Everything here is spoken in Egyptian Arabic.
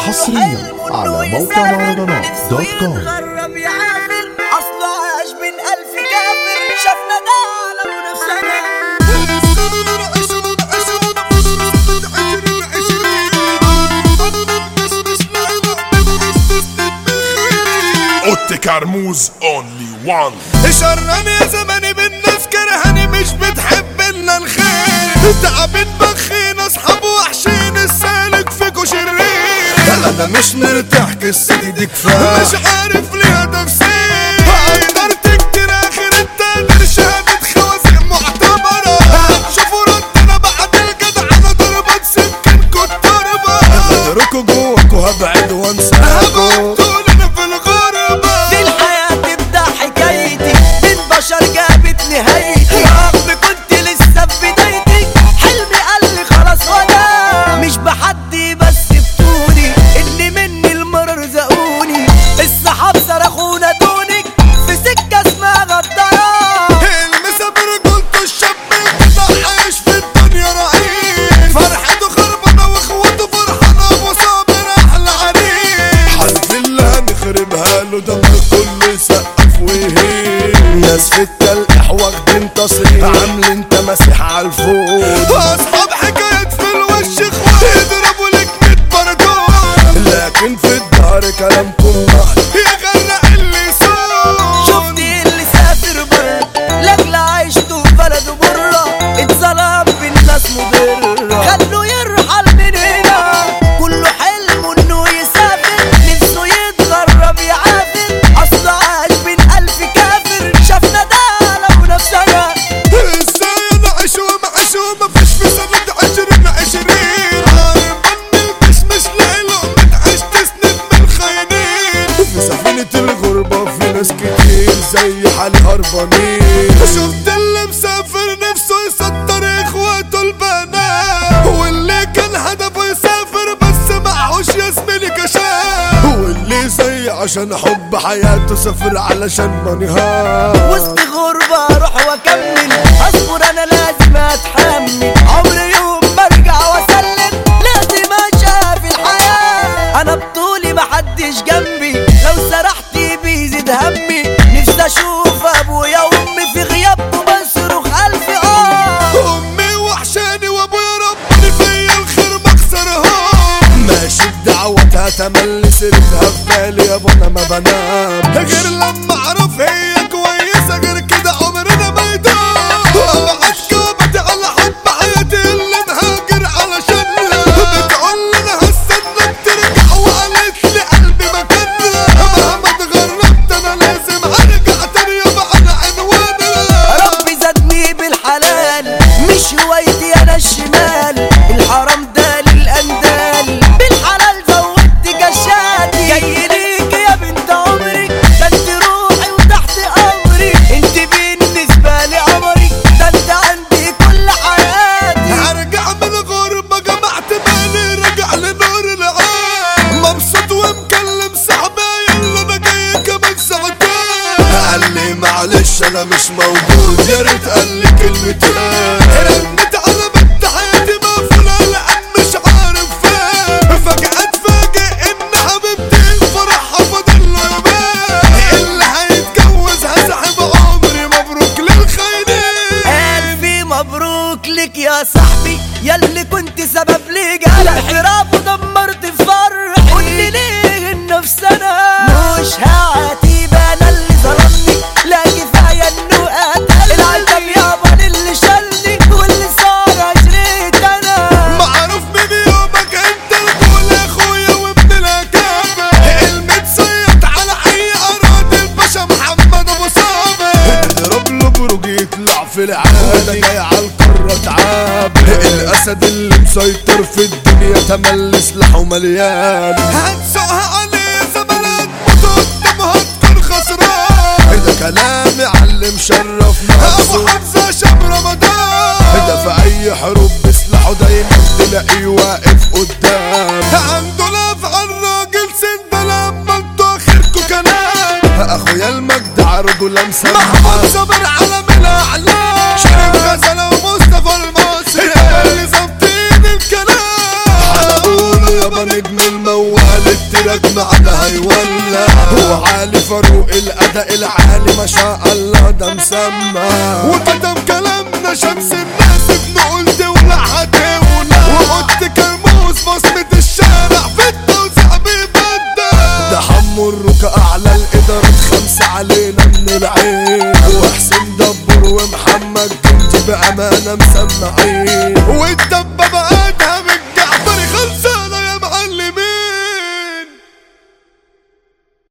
حصريا على موقع مهرجانات دوت كوم غرب يعافر اصله عاش من الف كافر شافنا ده على نفسنا اوتي كرموز اونلي وان شرني يا زماني بالناس كرهاني مش بتحبنا الخير تعبين بخين اصحاب وحشين السالك فيكو شرير انا مش مرتاح قصتي دي كفايه مش عارف ليها تفسير قدرت كتير اخر التقدير شهادة خوازيق معتبرة شوفوا ردنا بعد الجدع انا ضربت سكنكوا التربة غدركوا جواكوا هبعد وانساكوا هبعتولنا في الغربة في الحياة تبدأ حكايتي من بشر جابت نهايتي رغم كنت لسه في بدايتي حلمي قال لي خلاص وانا مش بحدي بس بطولي اللي مني المرر زقوني الصحاب صرخونا دونك في سكة اسمها غدارة المسافر قلت الشاب الجدع عايش في الدنيا رعيل فرحته خربانة واخواته فرحانة وصابر احلى عريس حلف الله نخربها له دم كله يسقف ويهين ناس في التلقيح واخدين تصريح عاملين تماسيح على الفوق واصحاب حكايات في الوش اخوات يضربوا لك 100 بردون لكن في الدار كلامكم نهر يغرق اللي يسوق شفتي اللي سافر بره لاجل عيشته في بلده بره اتظلم بالناس مضرة خلوه يرحل من هنا كله حلمه انه يسافر نفسه يتغرب يعافر اصل عاش بين الف كافر شافنا ده لو نفسنا ازاي انا عيش ومعيش ومفيش في سنة عشرين عشرين عارف ان البش مش لاقي لقمة عيش تسند من خاينين في سفينة الغربة في ناس كتير زي حالي هربانين شفت اللي مسافر نفسه يسطر اخواته البنات واللي كان هدفه يسافر بس معهوش يا زميلي كشاف واللي زي عشان حب حياته سافر علشان منهار وسط غربة اروح واكمل اصبر انا لازم اتحمل عمري يوم برجع واسلم لازم اشاف الحياة انا بطولي محدش جنبي لو سرحت بيزيد همي نفسي اشوف ابويا وامي في غيابكم بصرخ الف اه امي وحشاني وابويا ربني فيا الخير ما اخسرهم ماشي بدعوتها تملي سيرتها في بالي يا ابونا ما بنام غير لما اعرف هي كويسه غير كده عمرنا ما يدوم ابعت كوبتي على حب حياتي اللي نهاجر علشانها بتقول لي انا هستناك ترجع وقالت لي قلبي مكانها مهما اتغربت انا لازم ارجع تاني يابا على عنوانها ربي زادني بالحلال مش هوايتي انا الشمال الحرام ده للاندال بالحلال زودت كشاتي جاي ليك يا بنت عمري ده انت روحي وتحت امري انت بالنسبه لي عمري ده انت عندي كل حياتي هرجع من الغربة جمعت بالي رجع لنور العين مبسوط ومكلم صاحبي اللي انا جاي كمان ساعتين قال لي معلش انا مش موجود يا ريت قال لي كلمتين رنت على بنت حياتي مقفولة لان مش عارف فين فجأة اتفاجئ ان حبيبتي الفرح فاضل له يومين اللي هيتجوز هسحب عمري مبروك للخاينين ألف مبروك لك يا صاحبي ياللي كنت سبب لي جال انحراف ودمرت فرحي قول لي ليه النفس انا مش هعاتب انا اللي ظلمني لا كفايه انه قتل العتب يابا اللي شالني واللي صار عشريت انا معروف من يومك انت الكل اخويا وابن الاكابر المتصيد على اي اراضي الباشا محمد ابو صابر اضرب له بروج يطلع في العالم جاي على القارة تعاب الاسد اللي مسيطر في الدنيا تملي سلاحه مليان هتسوقها عليه زملات قدامها تكون خسران ده كلامي علم شرف نفسه ابو حمزه شاب رمضان ده في اي حروب بسلاحه دايما تلاقيه واقف قدام عنده لف على الراجل سند لما انتوا اخركوا كلام اخويا المجد عرضه لمسه محمود صابر على من اعلام شريف غزاله ومصطفى المصري اللي ظابطين الكلام هنقول يابا نجم الموت وقال التراك معنا هيولع هو علي فاروق الاداء العالي ما شاء الله ده مسمى وكتب كلامنا شمس الناس بنقول دولة هتولع وقلت كرموز بصمة الشارع في التوزيع بيبدل ده حمو الركا اعلى الادارات خمسة علينا من العين وحسين دبر ومحمد جندي بامانة مسمعين والدبابة ادهم